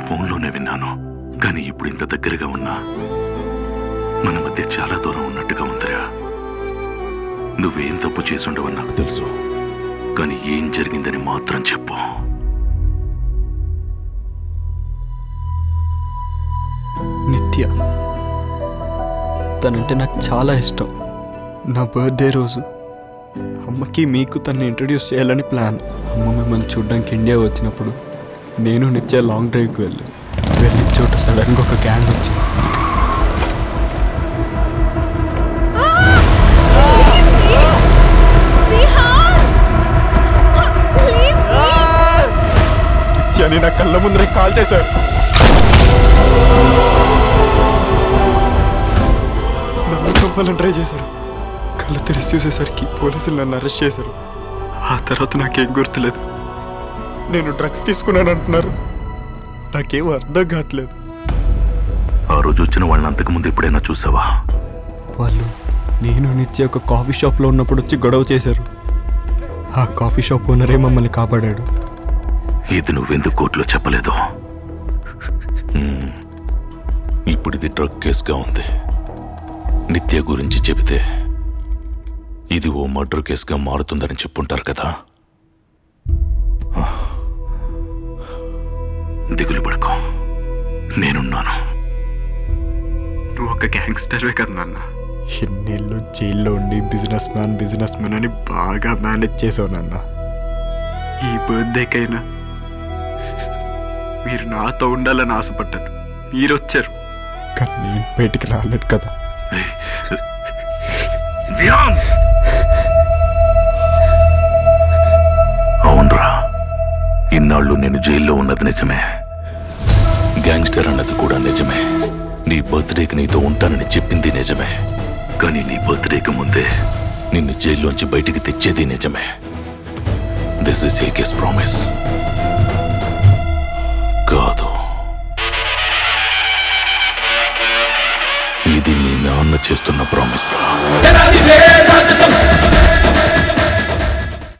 ఫోన్లోనే విన్నాను కానీ ఇప్పుడు ఇంత దగ్గరగా ఉన్నా మన మధ్య చాలా దూరం ఉన్నట్టుగా ఉందిరా నువ్వేం తప్పు చేసుండవని నాకు తెలుసు కానీ ఏం జరిగిందని మాత్రం చెప్పు నిత్య తనంటే నాకు చాలా ఇష్టం నా బర్త్డే రోజు అమ్మకి మీకు తన్ని ఇంట్రడ్యూస్ చేయాలని ప్లాన్ అమ్మ మిమ్మల్ని చూడడానికి ఇండియా వచ్చినప్పుడు నేను నిత్య లాంగ్ డ్రైవ్కి వెళ్ళి వెళ్ళిన చోట సడన్గా ఒక గ్యాంగ్ వచ్చింది నిత్యాని నా కళ్ళ ముందరే కాల్ చేశారు నన్ను చంపాలని ట్రై చేశారు కళ్ళు తెరిచి చూసేసరికి పోలీసులు నన్ను అరెస్ట్ చేశారు ఆ తర్వాత నాకేం గుర్తులేదు నేను డ్రగ్స్ తీసుకున్నాను అంటున్నారు నాకేం అర్థం కావట్లేదు ఆ రోజు వచ్చిన వాళ్ళని అంతకుముందు ఎప్పుడైనా చూసావా వాళ్ళు నేను నిత్య ఒక కాఫీ షాప్లో ఉన్నప్పుడు వచ్చి గొడవ చేశారు ఆ కాఫీ షాప్ ఓనరే మమ్మల్ని కాపాడాడు ఇది నువ్వెందుకు కోర్టులో చెప్పలేదు హ్మ్. ఇప్పుడు ఇది డ్రగ్ కేసుగా ఉంది నిత్య గురించి చెబితే ఇది ఓ మర్డర్ కేసుగా మారుతుందని చెప్పుంటారు కదా దిగులు పడుకో నేనున్నాను నువ్వు ఒక గ్యాంగ్స్టర్వే కదా నాన్న ఎన్నేళ్ళు జైల్లో ఉండి బిజినెస్ మ్యాన్ బిజినెస్ మ్యాన్ అని బాగా మేనేజ్ చేసావు నాన్న ఈ బర్త్డేకైనా మీరు నాతో ఉండాలని ఆశపడ్డాను మీరు వచ్చారు కానీ నేను బయటికి రాలేదు కదా అవునరా ఇన్నాళ్ళు నేను జైల్లో ఉన్నది నిజమే గ్యాంగ్స్టర్ అన్నది కూడా నిజమే నీ బర్త్డేకి నీతో ఉంటానని చెప్పింది నిజమే కానీ నీ బర్త్డేకి ముందే నిన్ను జైల్లోంచి బయటికి తెచ్చేది నిజమే దిస్ ఇస్ ఏకేస్ ప్రామిస్ కాదు ఇది మీ నాన్న చేస్తున్న ప్రామిస్ రా తెనాలి వేళ